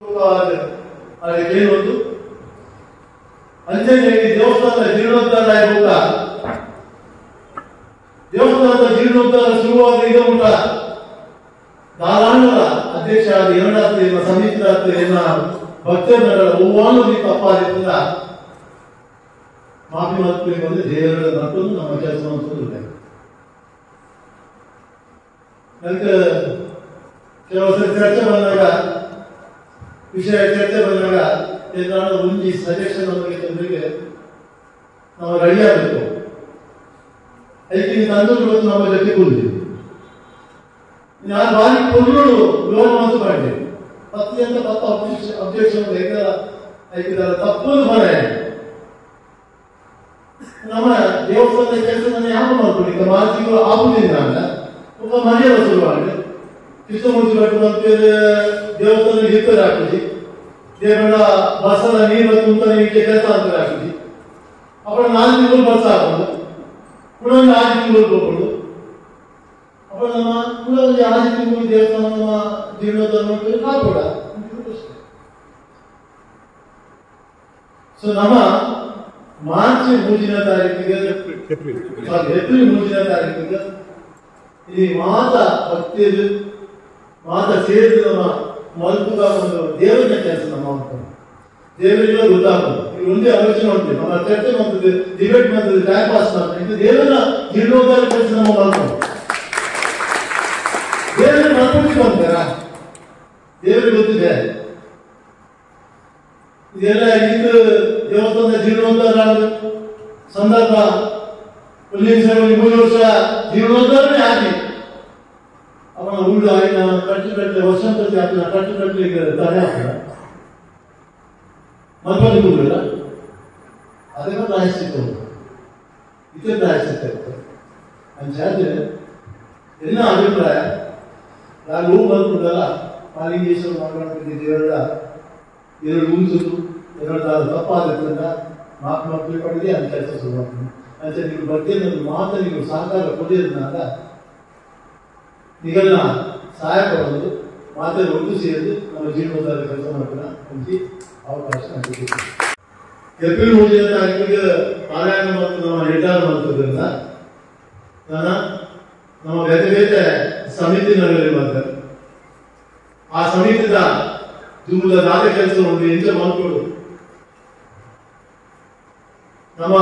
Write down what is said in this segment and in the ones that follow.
ಅದಕ್ಕೇನೊಂದು ಅಂಜನೆಯಲ್ಲಿ ದೇವಸ್ಥಾನದ ಜೀರ್ಣೋದ್ಧಾರ ಆಗುತ್ತಾ ದೇವಸ್ಥಾನದ ಜೀರ್ಣೋದ್ಧಾರ ಶುರುವಾದ ಈಗ ಉಂಟ ಧಾರಾಣಗಳ ಅಧ್ಯಕ್ಷ ಆದ ಎರಡಾತ್ರಿ ಸಮಿತಿ ಎನ್ನ ಭಕ್ತರುಗಳ ಒವ್ವಾನು ತಪ್ಪಾದಿಲ್ಲ ಮಾಫಿ ಮಾಡ್ಬೇಕು ಅಂದ್ರೆ ದೇವರ ನಟ್ಟನ್ನು ನಮ್ಮ ಕೆಲಸ ಅನ್ಸೋದಿಲ್ಲ ನಂತರ ಕೆಲವು ಸರಿ ಚರ್ಚೆ ಬಂದಾಗ ವಿಷಯ ಚರ್ಚೆ ಬಂದಾಗ ಏನಾದ್ರು ಒಂಜಿ ಸಜೆಷನ್ ನಮಗೆ ಜನರಿಗೆ ನಾವು ರೆಡಿ ಆಗಬೇಕು ಅದಕ್ಕೆ ತಂದು ಇವತ್ತು ನಮ್ಮ ಜೊತೆ ಕೂಡಿದೆ ನಾನು ಬಾರಿ ಕೊಲ್ಲೋಡು ಲೋನ್ ಮಾತು ಮಾಡಿದೆ ಅತ್ಯಂತ ತಪ್ಪ ಅಬ್ಜೆಕ್ಷನ್ ಹೇಗೆಲ್ಲ ಹಾಕಿದಾರೆ ತಪ್ಪದು ಮನೆ ನಮ್ಮ ದೇವಸ್ಥಾನದ ಕೆಲಸವನ್ನು ಯಾವ ಮಾಡ್ಕೊಂಡು ಈಗ ಮಾನಸಿಕ ಆಗುದಿಲ್ಲ ಅಲ್ಲ ಒಬ್ಬ ಮನೆಯ ಶುರುವಾಗಿ ಕೃಷ್ಣಮೂರ್ತಿ ಭಟ್ರು ಅಂತೇಳಿ ದೇವಸ್ಥಾನ ಹಿತ್ತರು ಹಾಕಿಸಿ ದೇವರ ಬಸದ ನೀರು ತುಂಬ ನಿಮಗೆ ಕೆಲಸ ಅಂತ ಹಾಕಿಸಿ ಅప్పుడు ನಾಲ್ಕು ತಿಂಗಳು ಬಸ್ ಹಾಕೋದು ಪುನಃ ಒಂದು ಆರು ತಿಂಗಳು ಹೋಗೋದು ಅప్పుడు ನಮ್ಮ ಪುನಃ ಒಂದು ಆರು ತಿಂಗಳು ದೇವಸ್ಥಾನ ನಮ್ಮ ಜೀರ್ಣೋದ್ಧಾರ ಮಾಡ್ಕೊಂಡು ಹಾಕೋಡ ಸೊ ನಮ್ಮ ಮಾರ್ಚ್ ಮೂಜಿನ ತಾರೀಕಿಗೆ ಸಾರಿ ಏಪ್ರಿಲ್ ಮೂಜಿನ ತಾರೀಕಿಗೆ ಈ ಮಾತ ಭಕ್ತಿಯದು ಮಾತ ಸೇರಿದ ನಮ್ಮ ಮಲ್ಪುಗ ಒಂದು ದೇವರ ಕೆಲಸ ನಮ್ಮ ಮಾಡ್ಕೊಂಡು ದೇವರಿಗೆಲ್ಲ ಗೊತ್ತಾಗ್ತದೆ ಈಗ ಒಂದೇ ಆಲೋಚನೆ ಮಾಡ್ತೀವಿ ನಮ್ಮ ಚರ್ಚೆ ಮಾಡ್ತದೆ ಡಿಬೇಟ್ ಮಾಡ್ತದೆ ಟೈಮ್ ಪಾಸ್ ಮಾಡ್ತದೆ ಇದು ದೇವರ ಜೀರ್ಣೋದ್ಧಾರ ಕೆಲಸ ನಮ್ಮ ಮಾಡ್ಕೊಂಡು ದೇವರ ಮಾಡ್ಕೊಂಡು ಅಂತಾರ ದೇವರಿಗೆ ಗೊತ್ತಿದೆ ಇದೆಲ್ಲ ಇದು ದೇವಸ್ಥಾನದ ಜೀರ್ಣೋದ್ಧಾರ ಆದ ಸಂದರ್ಭ ಪೊಲೀಸ್ ಮೂರು ವರ್ಷ ಜೀರ್ಣೋದ್ಧಾರನೇ ಆಗಿ ಅವನ ಉಳ್ಳು ಆಗಿನ ಕಟ್ಟು ಕಟ್ಟಲೆ ವರ್ಷಾಂತಕ್ಕೆ ಹಾಕಿನ ಕಟ್ಟು ಕಟ್ಟಲಿಕ್ಕೆ ತಡೆ ಹಾಕಿದ ಮತ್ತೊಂದು ಕೂಡಲ್ಲ ಅದಕ್ಕೆ ಪ್ರಾಯಶ್ಚಿತ್ತ ಉಂಟು ಇದೇ ಪ್ರಾಯಶ್ಚಿತ್ತ ಇರ್ತದೆ ಅಂಚಾದ್ರೆ ಎಲ್ಲ ಅಭಿಪ್ರಾಯ ನಾನು ಹೂ ಬಂದ್ಬಿಟ್ಟಲ್ಲ ಮಾಲಿಂಗೇಶ್ವರ ಮಾಡ್ಕೊಂಡು ದೇವರ ಎರಡು ಉಂಚುದು ಎರಡು ತಾನು ತಪ್ಪಾಗುತ್ತೆ ಮಾತು ಮಕ್ಕಳು ಪಡೆದೇ ಅಂತ ಕೆಲಸ ಶುರು ಮಾಡ್ತೀನಿ ಅಂತ ನೀವು ಬಗ್ಗೆ ನನ್ನ ಮಾತು ನೀವು ಸಹಕಾರ ಕೊಡಿದ್ರನಾಗ ನೀವೆಲ್ಲ ಸಹಾಯ ಕೊಡೋದು ಮಾತಲ್ಲಿ ಒಟ್ಟು ಸೇರಿದು ನಮ್ಮ ಜೀವನೋದ್ಧಾರ ಕೆಲಸ ಮಾಡ್ತಾನೆ ಒಂದು ಅವಕಾಶ ನನಗೆ ಏಪ್ರಿಲ್ ಮೂರನೇ ತಾರೀಕಿಗೆ ಪಾರಾಯಣ ಮತ್ತು ನಮ್ಮ ನಿರ್ಧಾರ ಮಾಡ್ತದ್ರಿಂದ ನಾನು ನಮ್ಮ ಬೇರೆ ಬೇರೆ ಸಮಿತಿನಲ್ಲಿ ಮಾಡ್ತಾರೆ ಆ ಸಮಿತಿದ ದುಮ್ಮದ ದಾದ ಕೆಲಸ ಒಂದು ಎಂಜಾಯ್ ಮಾಡ್ಕೊಡು ನಮ್ಮ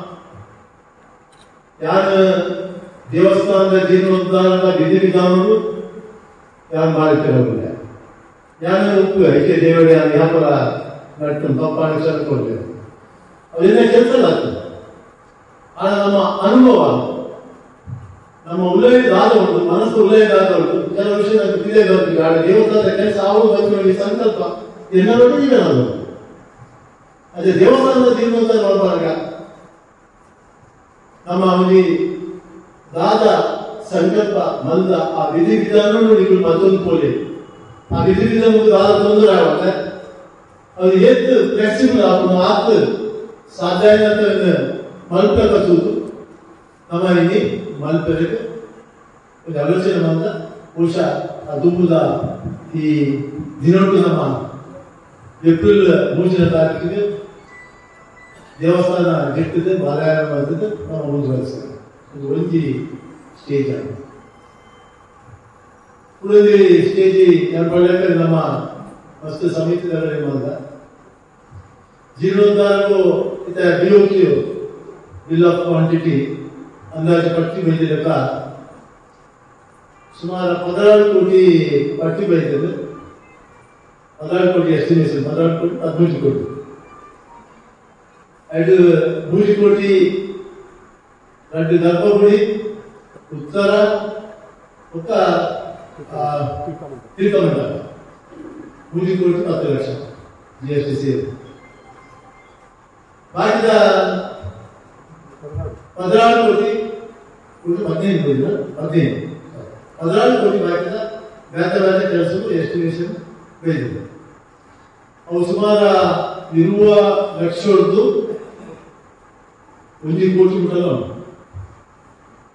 ಯಾರು ದೇವಸ್ಥಾನದ ಜೀರ್ಣೋದ್ಧಾರದ ವಿಧಿ ವಿಧಾನಗಳು ಯಾರು ಮಾಡಿಟ್ಟಿರೋದಿಲ್ಲ ಯಾರು ಉಪ್ಪು ಐಕೆ ದೇವರ ವ್ಯಾಪಾರ ನಟ್ಟು ತಪ್ಪಾಗಿ ಸೇರ್ಕೊಳ್ಬೇಕು ಅದೇನೇ ಕೆಲಸ ಆಗ್ತದೆ ಆದರೆ ನಮ್ಮ ಅನುಭವ ನಮ್ಮ ಉಲ್ಲಯದಾದ ಉಂಟು ಮನಸ್ಸು ಉಲ್ಲಯದಾದ ಉಂಟು ಕೆಲವು ವಿಷಯ ನಮಗೆ ತಿಳಿಯದೆ ಹೋಗ್ತೀವಿ ಆಗ ದೇವಸ್ಥಾನದ ಕೆಲಸ ಆವು ಬಂದು ಸಂಕಲ್ಪ ಎಲ್ಲರೂ ಇದೆ ನಾನು ಅದೇ ದೇವಸ್ಥಾನದ ಜೀರ್ಣೋದ್ಧಾರ ಮಾಡುವಾಗ ನಮ್ಮ ಅವನಿಗೆ ದಾದ ಸಂಕಲ್ಪ ಮಂದ ಆ ವಿಧಿ ವಿಧಾನ ನೀವು ಮತ್ತೊಂದು ಪೋಲಿ ಆ ವಿಧಿ ವಿಧಾನ ದಾದ ತೊಂದರೆ ಆವಾಗ ಅದು ಎತ್ತು ಫ್ಲೆಕ್ಸಿಬಲ್ ಅವನು ಆತು ಸಾಧ್ಯ ಮಲ್ಪೆ ಕಚ್ಚುವುದು ನಮ್ಮ ಇಲ್ಲಿ ಮಲ್ಪೆಗೆ ಒಂದು ಆಲೋಚನೆ ಬಂದ ಬಹುಶಃ ಆ ದುಂಬುದ ಈ ದಿನೊಟ್ಟು ನಮ್ಮ ಏಪ್ರಿಲ್ ಮೂರನೇ ತಾರೀಕಿಗೆ ದೇವಸ್ಥಾನ ಗೆಟ್ಟಿದೆ ಬಾಲಾಯಣ ಮಾಡ್ತಿದ್ದು ನಾವು ಮುಂದುವರಿಸ್ತೇವೆ ಇದು ಒಂಜಿ ಸ್ಟೇಜ್ ಆಗ ಉಳಿದ ಸ್ಟೇಜ್ ನೆನಪಳ್ಳಕ್ಕೆ ನಮ್ಮ ಮಸ್ತ್ ಸಮಿತಿಗಳಲ್ಲಿ ಬಂದ ಜೀರ್ಣೋದ್ಧಾರವು ಇತ ಬಿಒಕ್ಯೂ ಬಿಲ್ ಆಫ್ ಕ್ವಾಂಟಿಟಿ ಅಂದಾಜು ಪಟ್ಟಿ ಬೈದಿರಕ ಸುಮಾರು ಪದಿನಾರು ಕೋಟಿ ಪಟ್ಟಿ ಬೈದಿದೆ ಪದಿನಾರು ಕೋಟಿ ಎಸ್ಟಿಮೇಷನ್ ಪದಿನಾರು ಕೋಟಿ ಹದಿಮೂರು ಕೋಟಿ ಐದು ನೂರು ಕೋಟಿ రెండు గర్భగుడి ఉత్తర ఒక తీర్థమంట నూటి కోటి పత్తు లక్షలు జిఎస్టీ సేవ్ బాధ్యత పదహారు కోటి కోటి పద్దెనిమిది కోటి పద్దెనిమిది పదహారు కోటి బాధ్యత ಬೇತ ಬೇರೆ ಕೆಲಸಕ್ಕೂ ಎಸ್ಟಿಮೇಷನ್ ಬೇಕಿದೆ ಅವು ಸುಮಾರು ಇರುವ ಲಕ್ಷದ್ದು ಒಂದು ಕೋಟಿ ಬಿಟ್ಟಲ್ಲ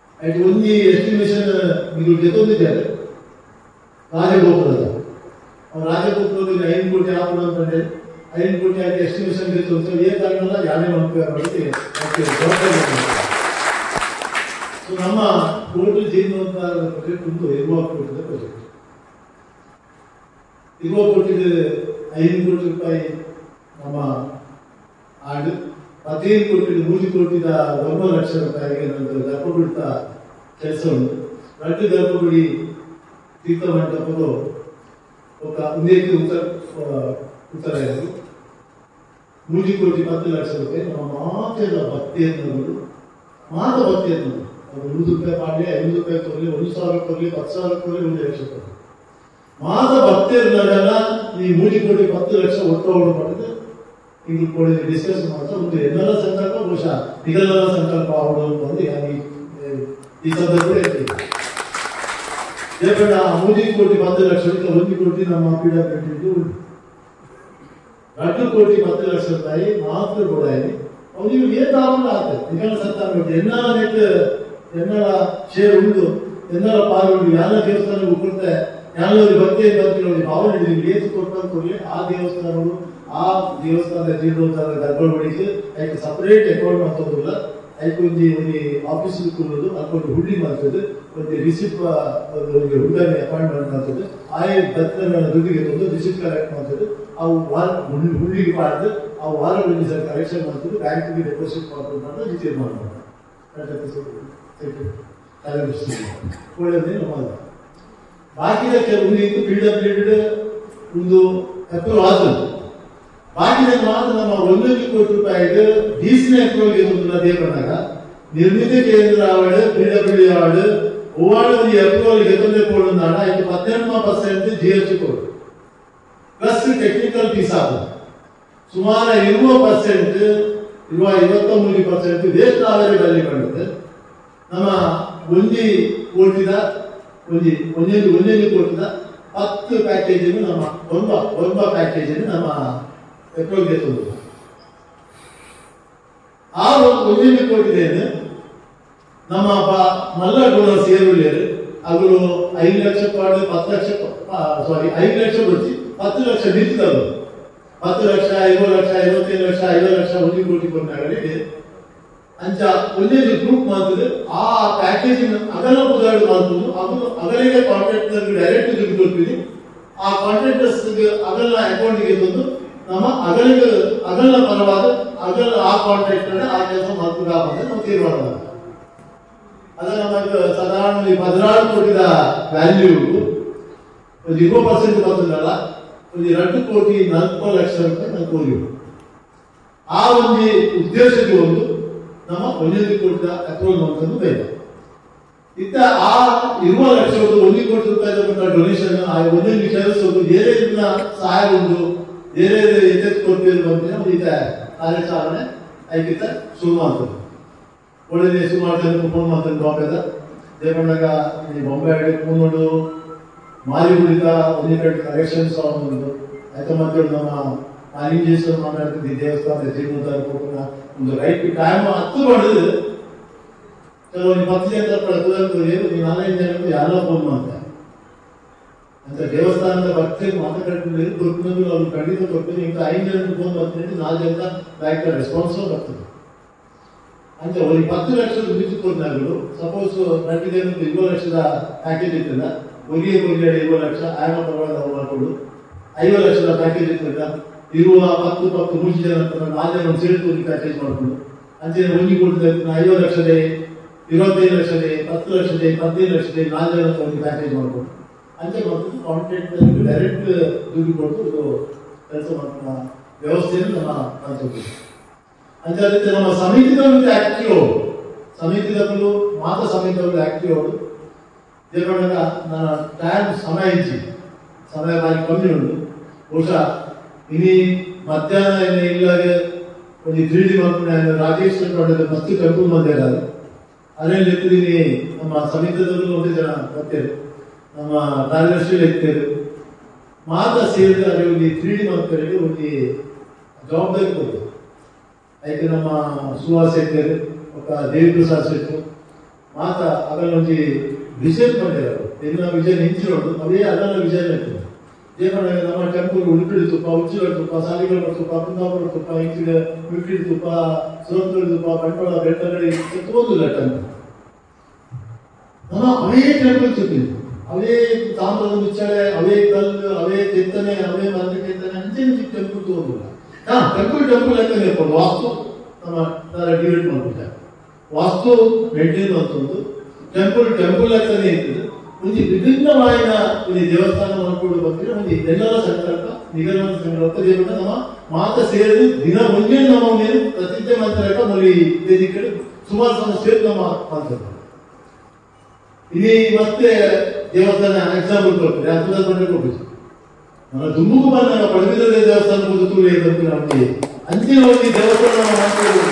అయితే ఉంది ఎస్టిమేషన్ మీరు జతొందిದ್ದಾರೆ రాజగోపుರದ ಅವ್ರು ರಾಜಪುತ್ರದಲ್ಲಿ ಐದು ಕೋಟಿ ಹಾಕೋದು ಅಂತಂದ್ರೆ ಐದು ಕೋಟಿ ಆಗಿ ಎಸ್ಟಿಮೇಷನ್ ಇತ್ತು ಅಂತ ಏ ಕಾರಣಲ್ಲ ಯಾರೇ ಮಾಡ್ತಾರೆ ಅದಕ್ಕೆ ಅದಕ್ಕೆ ಜವಾಬ್ದಾರಿ ಮಾಡ್ತಾರೆ. ಸೊ ನಮ್ಮ ಟೋಟಲ್ ಜೀರ್ಣೋದ್ಧಾರ ಪ್ರಾಜೆಕ್ಟ್ ಒಂದು ಇರುವ ಕೋಟಿದ ಪ್ರಾಜೆಕ್ಟ್ ಇರುವ ಕೋಟಿದ ಐದು ಕೋಟಿ ರೂಪಾಯಿ ನಮ್ಮ ಆಡು ಹದಿನೈದು ಕೋಟಿ ಮೂರು ಕೋಟಿದ ಒಂದು ಲಕ್ಷ ರೂಪಾಯಿಗೆ ನಮ್ಮದು ಗರ್ಭಗುಡಿತ ಕೆಲಸ ಉಂಟು ರಟ್ಟು ಗರ್ಭಗುಡಿ ತೀರ್ಥ ಮಂಟಪದ ఒక ఇండియాకి ఉత్తర ఉత్తర ಮೂರು ಕೋಟಿ ಪತ್ತು ಲಕ್ಷ ರೂಪಾಯಿ ನಮ್ಮ ಮಾತೆಲ್ಲ ಭಕ್ತಿ ಅನ್ನೋದು ಮಾತ ಭಕ್ತಿ ಅನ್ನೋದು ಅದು ನೂರು ರೂಪಾಯಿ ಮಾಡಲಿ ಐನೂರು ರೂಪಾಯಿ ಕೊಡಲಿ ಒಂದು ಸಾವಿರ ಕೊಡಲಿ ಹತ್ತು ಸಾವಿರ ಕೊಡಲಿ ಒಂದು ಲಕ್ಷ ಕೊಡಲಿ ಮಾತ ಭಕ್ತಿ ಇರಲಾಗಲ್ಲ ಈ ಮೂರು ಕೋಟಿ ಪತ್ತು ಲಕ್ಷ ಒಟ್ಟೋಡು ಮಾಡಿದ್ರೆ ಇದು ಕೊಡಿ ಡಿಸ್ಕಸ್ ಮಾಡ್ತಾ ಒಂದು ಎಲ್ಲರ ಸಂಕಲ್ಪ ಬಹುಶಃ ನಿಗಲರ ಸಂಕಲ್ಪ ಆವಡು ಅಂತ ಒಂದು ಈ- ಈ ಸಂದರ್ಭ ಹೇಳ್ತೀವಿ లేకుండా ఆ మూడు కోటి పది లక్షలకి ಒಂದು కోಟಿ ನಮ್ಮ ಪಿಡಬ್ಲ್ಯೂಡಿ ಉಂಟು రెండు కోటి పది లక్షల రూపాయి మాత్రం కూడా ఇది ಅವ್ನಿಗೆ ಏನ್ ಆವಲ್ಲ ಆತ ನಿಗಮ ಸರ್ಕಾರ ನೋಡಿ ಎನ್ನಾಲ ನೆಟ್ ಎನ್ನಾಲ ಶೇರ್ ಉಂಟು ಎನ್ನಾಲ ಪಾಲು ಉಂಟು ಯಾರ ದೇವಸ್ಥಾನ ಕೊಡ್ತೆ ಯಾರು ಭಕ್ತಿ ಭಕ್ತಿ ನೋಡಿ ಭಾವನೆ ನೀವು ಏತು ಕೊಡ್ತಾರೆ ಕೊಡ್ಲಿ ಆ ದೇವಸ್ಥಾನಗಳು ಆ ದೇವಸ್ಥಾನದ ಜೀರ್ಣೋದ್ಧಾರ ಗರ್ಭಗುಡಿಗೆ ಅದಕ್ಕೆ ಸಪರೇಟ್ ಅಕೌಂಟ್ ಮಾಡ್ತೋದಿಲ್ಲ ಅದಕ್ಕೆ ಒಂದು ಒಂದು ಆಫೀಸ್ ಕೊಡೋದು ಅದಕ್ಕೊಂದು ಹುಡ್ಡಿ ಮಾಡ್ತದೆ ಒಂದು ರಿಸಿಪ್ಟ್ ಒಂದು ಹುಡುಗನ ಅಪಾಯಿಂಟ್ಮೆಂಟ್ ಮಾಡ್ತದೆ ಆಯಾ ಭಕ್ತರ ದುಡ್ಡಿಗೆ ತಂದು ರಿಸಿಪ್ಟ್ ಕಲೆಕ್ಟ್ ಮಾಡ್ತದೆ ಅವು ವಾರ ಹುಳ್ಳಿ- ಹುಳ್ಳಿಗೆ ಮಾಡಿದ್ರೆ ಆ ವಾರ ಒಂದು ಸಲ ಕಲೆಕ್ಷನ್ ಮಾಡ್ತದೆ ಬ್ಯಾಂಕಿಗೆ ಡೆಪಾಸಿಟ್ ಮಾಡ್ಕೊಂಡು ಅಂತ ಈ ತೀರ್ಮಾನ ಮಾಡ್ತಾರೆ ಒಳ್ಳೆಯದೇ ನಮ್ಮ ಬಾಕಿದ ಕೆಲವು ಇದು ಬಿಲ್ಡಪ್ ಒಂದು ಅಪ್ರೂವ್ ಆದದ್ದು ಬಾಕಿದ ಮಾತ್ರ ನಮ್ಮ ಒಂದೊಂದು ಕೋಟಿ ರೂಪಾಯಿಗೆ ಡಿಸಿ ಅಪ್ರೂವಲ್ ಇರುವುದಿಲ್ಲ ಅದೇ ಬಂದಾಗ ನಿರ್ಮಿತ ಕೇಂದ್ರ ಆವಡ್ ಬಿಲ್ಡಬ್ಲ್ಯೂ ಆವಡ್ ಒವ್ವಾಡು ಈ ಅಪ್ರೂವಲ್ ಗೆದ್ದೊಂದೇ ಕೊಡುಂದಾಡ ಇದು ಪತ್ತೆಂಟು ಪರ್ಸೆಂಟ್ ಜಿ ಎಚ್ ಕೊಡು ಪ್ಲಸ್ ಟೆಕ್ನಿಕಲ್ ಫೀಸ್ ಆಗುತ್ತೆ ಸುಮಾರು ಇರುವ ಪರ್ಸೆಂಟ್ ಇರುವ ಐವತ್ತ ಮೂರು ಪರ್ಸೆಂಟ್ ವೇಸ್ಟ್ ಆವರೇಜ್ ವ್ಯಾಲ್ಯೂ ಕಂಡಿದೆ ನಮ್ಮ ಒಂಜಿ ಕೋಟಿದ ಒಂಜಿ ಒಂದೊಂದು ಒಂದೊಂದು ಕೋಟಿದ ಹತ್ತು ಪ್ಯಾಕೇಜ್ ನಮ್ಮ ಒಂಬ ಒಂಬ ಪ್ಯಾಕೇಜ್ ನಮ್ಮ ಪೆಟ್ರೋಲ್ಗೆ ತಂದು ಆ ಒಂದೊಂದು ಕೋಟಿದೇನು ನಮ್ಮ ಬ- ಮಲ್ಲ ಡೋನರ್ಸ್ ಏರುಳ್ಳಿಯರು ಅವರು ಐದು ಲಕ್ಷ ಪಾಡು ಹತ್ತು ಲಕ್ಷ ಸಾರಿ ಐದು ಲಕ್ಷ ಕೊಡ್ತಿ ಹತ್ತು ಲಕ್ಷ ನಿಂತವರು ಹತ್ತು ಲಕ್ಷ ಐವತ್ತು ಲಕ್ಷ ಐವತ್ತೈದು ಲಕ್ಷ ಐವತ್ತು ಲಕ್ಷ ಒಂದು ಕೋಟಿ ಕೊಂಡಾಗಲಿ ಅಂಚ ಒಂದೊಂದು ಗ್ರೂಪ್ ಮಾಡ್ತದೆ ಆ ಪ್ಯಾಕೇಜ್ ಅಗಲ ಉದಾಹರಣೆ ಮಾಡ್ಬೋದು ಅದು ಅಗಲಿಗೆ ಕಾಂಟ್ರಾಕ್ಟರ್ ಡೈರೆಕ್ಟ್ ದುಡ್ಡು ಕೊಡ್ತೀವಿ ಆ ಕಾಂಟ್ರಾಕ್ಟರ್ಸ್ ಅಗಲ ಅಕೌಂಟ್ಗೆ ತಂದು ನಮ್ಮ ಅಗಲಿಗೆ ಅಗಲ ಪರವಾದ ಅಗಲ ಆ ಕಾಂಟ್ರಾಕ್ಟರ್ ಆ ಕೆಲಸ ಮಾಡ್ಕೊಂಡು ನಾವು ತೀರ್ಮಾನ ಮಾಡ್ತೀವಿ ಅದು ನಮಗೆ ಸಾಧಾರಣ ಈ ಹದಿನಾರು ಕೋಟಿದ ವ್ಯಾಲ್ಯೂ ಒಂದು ಇರುವ ಪರ್ಸೆಂಟ್ ಬರ್ತದಲ್ಲ ಒಂದು ಎರಡು ಕೋಟಿ ನಾಲ್ಕು ಲಕ್ಷ ರೂಪಾಯಿ ನಾವು ಕೋರಿ ಆ ಒಂದು ಉದ್ದೇಶಕ್ಕೆ ಒಂದು ನಮ್ಮ ಒಂದೊಂದು ಕೋಟಿದ ಅಪ್ರೂವಲ್ ಮಾಡ್ಕೊಂಡು ಬೇಕು ಇತ್ತ ಆ ಇರುವ ಲಕ್ಷ ಒಂದು ಒಂದು ಕೋಟಿ ರೂಪಾಯಿ ಡೊನೇಷನ್ ಆ ಒಂದೊಂದು ಕೆಲಸ ಒಂದು ಬೇರೆ ಇದನ್ನ ಸಹಾಯ ಒಂದು ಬೇರೆ ಎತ್ತೆತ್ತು ಕೊಡ್ತೀವಿ ಅಂತ ಈಗ ಕಾರ್ಯಾಚರಣೆ ಐಕಿತ ಶುರು ಮಾಡ್ತದೆ ಒಳ್ಳೆ ಸುಮಾರು ಜನ ಫೋನ್ ಮಾಡ್ತಾರೆ ಬಾಂಬೆದ ದೇವಣ್ಣಗ ಈ ಬೊಂಬೆ ಕೂನೋಡು ಮಾರಿ ಉಳಿದ ಒಂದು ಕಡೆ ಕಲೆಕ್ಷನ್ಸ್ ಒಂದು ಆಯ್ತು ಮತ್ತೆ ನಮ್ಮ ಮಾಲಿಂಗೇಶ್ವರ ಮಾತಾಡ್ತಿದ್ದೆ ದೇವಸ್ಥಾನದ ಜೀರ್ಣೋದ್ಧಾರ ಕೊಟ್ಟು ಒಂದು ರೈಟ್ ಟೈಮ್ ಹತ್ತು ಮಾಡಿದ್ರು ಕೆಲವೊಂದು ಪತ್ತು ಜನ ಪಡ್ಕೊಳ್ಳೋದು ನಾಲ್ಕೈದು ಜನಕ್ಕೆ ಯಾರೋ ಫೋನ್ ಮಾಡ್ತಾರೆ ಅಂತ ದೇವಸ್ಥಾನದ ಭಕ್ತಿ ಮಾತುಕತೆ ಕೊಡ್ಕೊಂಡು ಅವ್ರು ಖಂಡಿತ ಕೊಡ್ತೀನಿ ಈಗ ಐದು ಜನಕ್ಕೆ ಫೋನ್ ಬರ್ತೀನಿ ನಾಲ್ಕು ಜನ ಬ್ಯಾಂಕ್ ರೆಸ್ಪಾನ್ಸ್ ಬರ್ತದೆ ಅಂತ ಅವ್ರಿಗೆ ಹತ್ತು ಲಕ್ಷದ ಮಿತಿ ಕೊಡ್ನಾಗಲು ಸಪೋಸ್ ಪ್ರತಿದಿನ ಇರುವ ಲಕ್ಷದ ಪ್ಯಾಕೇಜ್ ಇರ್ತಲ್ಲ ಒಲಿಯ ಕೊಲಿಯ ಇರುವ ಲಕ್ಷ ಆಯಮ ಪರವಾದ ಅವ್ರು ಮಾಡ್ಕೊಂಡು ಐವತ್ತು ಲಕ್ಷದ ಪ್ಯಾಕೇಜ್ ಇರ್ತಲ್ಲ ಇರುವ ಹತ್ತು ಪತ್ತು ಮೂರು ಜನ ಹತ್ರ ನಾಲ್ಕು ಜನ ಸೇರಿತು ಒಂದು ಪ್ಯಾಕೇಜ್ ಮಾಡ್ಕೊಂಡು ಅಂಚೆ ಒಂಜಿ ಕೊಟ್ಟಿದ್ದ ಐವತ್ತು ಲಕ್ಷದೇ ಇರುವತ್ತೈದು ಲಕ್ಷದೇ ಹತ್ತು ಲಕ್ಷದೇ ಹದಿನೈದು ಲಕ್ಷದೇ ನಾಲ್ಕು ಜನ ಹತ್ರ ಒಂದು ಪ್ಯಾಕೇಜ್ ಮಾಡ್ಕೊಂಡು ಅಂಚೆ ಮಾಡ್ಕೊಂಡು ಕಾಂಟ್ರಾಕ್ಟ್ ಡೈರೆಕ್ಟ್ ದುಡ್ಡು ಕೊಟ್ಟು ಇದು ಕೆಲಸ ಮಾಡ್ತಾ ವ್ಯವಸ್ಥೆಯನ್ನು ನಮ್ಮ ಮಾಡ್ತೀವಿ అంటే ಅದಕ್ಕೆ ನಮ್ಮ ಸಮಿತಿಗಳು ಆಕ್ಟಿವ್ ಸಮಿತಿಗಳು ಮಾತ್ರ ಸಮಿತಿಗಳು ಆಕ್ಟಿವ್ ಅವರು ದೇವಣ್ಣ ನನ್ನ ಟೈಮ್ ಸಮಯ ಇಚ್ಚಿ ಸಮಯ ಬಾರಿ ಕಮ್ಮಿ ಉಂಟು ಬಹುಶಃ ಇನಿ ಮಧ್ಯಾಹ್ನ ಏನು ಇಲ್ಲಾಗೆ ಒಂದು ತ್ರೀ ಡಿ ಮಾಡ್ಕೊಂಡು ರಾಜೇಶ್ ನೋಡಿದ್ರೆ ಮಸ್ತ್ ಕರ್ಕೊಂಡು ಬಂದಿದ್ದಾರೆ ಅದ್ರಲ್ಲಿ ಎತ್ತಿದೀನಿ ನಮ್ಮ ಸಮಿತಿಗಳು ಒಂದು ಜನ ಬರ್ತಾರೆ ನಮ್ಮ ಕಾರ್ಯದರ್ಶಿಗಳು ಎತ್ತೇರು ಮಾತ್ರ ಸೇರಿದ್ರೆ ಅದೇ ಒಂದು ತ್ರೀ ಡಿ ಮಾಡ್ತಾರೆ ಒಂದು ಜವಾಬ್ದಾರಿ ಕೊಡ್ತಾರೆ అయితే ನಮ್ಮ ಸುಹಾಸ್ ಶೆಟ್ಟರ್ ఒక ದೇವಿ ಪ್ರಸಾದ್ ಶೆಟ್ಟರ್ ಮಾತ ಅಗಲ ಒಂಜಿ ವಿಷನ್ ಪಂಡಿದರು ಎನ್ನ ವಿಷನ್ ಹಿಂಚಿರೋಡು ಅವೇ ಅಗಲ ವಿಷನ್ ಇರ್ತದೆ ದೇವರ ನಮ್ಮ ಟೆಂಪಲ್ ಉಡುಪಿಡಿ ತುಪ್ಪ ಉಚ್ಚಿಗಳ ತುಪ್ಪ ಸಾಲಿಗಳ ತುಪ್ಪ ಕುಂದಾಪುರ ತುಪ್ಪ ಇಂಚಿನ ವಿಕ್ಕಿಡಿ ತುಪ್ಪ ಸುರತ್ಗಳ ತುಪ್ಪ ಬಂಟ್ವಾಳ ಬೆಟ್ಟಗಡಿ ತೋದಿಲ್ಲ ಟೆಂಪಲ್ ನಮ್ಮ ಅವೇ ಟೆಂಪಲ್ ಸುತ್ತಿದೆ ಅವೇ ತಾಮ್ರದ ಮುಚ್ಚಳೆ ಅವೇ ಕಲ್ಲು ಅವೇ ಕೆತ್ತನೆ ಅವೇ ಮರದ ಕೆತ್ತನೆ ಅಂಚೆ ಟೆಂಪಲ್ ತೋದಿಲ್ಲ ಹಾ ಟೆಂಪಲ್ ಟೆಂಪಲ್ ಲೆಕ್ಕ ಹೇಳ್ಕೊಂಡು ವಾಸ್ತು ನಮ್ಮ ಡಿವೈಡ್ ಮಾಡ್ಬಿಟ್ಟ ವಾಸ್ತು ಮೇಂಟೈನ್ ಅಂತಂದು ಟೆಂಪಲ್ ಟೆಂಪಲ್ ಲೆಕ್ಕನೇ ಇರ್ತದೆ ಒಂದು ವಿಭಿನ್ನವಾದ ಒಂದು ದೇವಸ್ಥಾನ ಮಾಡ್ಕೊಂಡು ಬಂದ್ರೆ ಒಂದು ಎಲ್ಲರ ಸಂಕಲ್ಪ ನಿಗಮ ಸಂಕಲ್ಪ ದೇವರ ನಮ್ಮ ಮಾತ ಸೇರಿದು ದಿನ ಮುಂಜೆ ನಮ್ಮ ಮೇಲೆ ಪ್ರತಿಜ್ಞೆ ಮಂತ್ರಕ ಮಲ್ಲಿ ವೇದಿಕೆ ಸುಮಾರು ಸಮ ಸೇರಿ ನಮ್ಮ ಮಂತ್ರ ಇനി ಮತ್ತೆ ದೇವಸ್ಥಾನ ಎಕ್ಸಾಂಪಲ್ ಕೊಡ್ತಾರೆ ಅದ್ಭುತ ಬಂದ್ರೆ ಹೋಗ್ಬೇಕು మన దుమ్ముకు మన పడిమిద దేవస్థానం పొందుతూ లేదు ನಮಗೆ ಅಂತಿಮ ಒಂದು ದೇವಸ್ಥಾನ ಮಾಡ್ತೀವಿ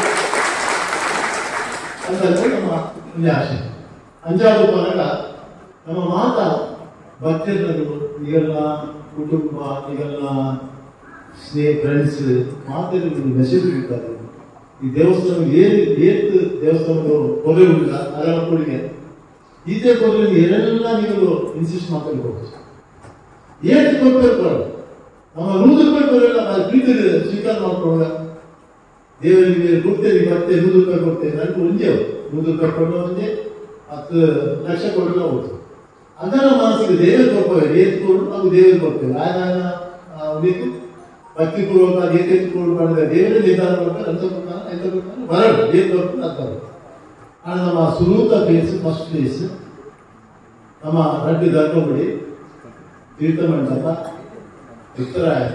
ಅಂತ ನಮ್ಮ ಒಂದು ಆಶೆ ಅಂಜಾದು ಪರಗ ನಮ್ಮ ಮಾತ ಭಕ್ತರು ಈಗೆಲ್ಲ ಕುಟುಂಬ ಈಗೆಲ್ಲ ಸ್ನೇಹ ಫ್ರೆಂಡ್ಸ್ ಮಾತಾಡಿ ಮೆಸೇಜ್ ಇರ್ತಾರೆ ಈ ದೇವಸ್ಥಾನ ಏನು ಏತ್ ದೇವಸ್ಥಾನದವರು ಕೊಲೆ ಉಂಟ ಅದರ ಕೊಡುಗೆ ಈತೆ ಕೊಡುಗೆ ಏನೆಲ್ಲ ನೀವು ಇನ್ಸಿಸ್ಟ್ ಮಾತಾಡ್ಬೋದು ಏಟ್ ಕೊಡ್ಬೇಕು ನಮ್ಮ ನೂರು ರೂಪಾಯಿ ಬರಲ್ಲ ನಾವು ಪ್ರೀತಿ ಸ್ವೀಕಾರ ಮಾಡ್ಕೊಳ್ಳ ದೇವರಿಗೆ ಕೊಡ್ತೇವೆ ಮತ್ತೆ ನೂರು ರೂಪಾಯಿ ಕೊಡ್ತೇವೆ ನನಗೆ ಒಂದೇ ನೂರು ರೂಪಾಯಿ ಕೊಡೋ ಒಂದೇ ಹತ್ತು ಲಕ್ಷ ಕೊಡಲ್ಲ ಹೋಗ್ತು ಅದರ ಮನಸ್ಸಿಗೆ ದೇವರು ಕೊಡ್ತೇವೆ ಏತ್ ಕೊಡು ನಾವು ದೇವರಿಗೆ ಕೊಡ್ತೇವೆ ಆಗ ಉಳಿತು ಭಕ್ತಿ ಪೂರ್ವಕ ಏತೆ ಮಾಡಿದ ದೇವರೇ ನಿರ್ಧಾರ ಮಾಡ್ತಾರೆ ಅಂತ ಕೊಡ್ತಾನೆ ಎಂತ ಕೊಡ್ತಾನೆ ಬರಲ್ಲ ಏತ್ ಕೊಡ್ತಾನೆ ಅಂತ ಬರಲ್ಲ ಆಗ ನಮ್ಮ ಸುನೂತ ಪ್ಲೇಸ್ ಫಸ್ಟ್ ಪ್ಲೇಸ್ ನಮ್ಮ ರಡ್ಡಿ ಧರ್ಮಗುಡಿ ತೀರ್ಥಮಂಟಪ ಉತ್ತರಾಯಣ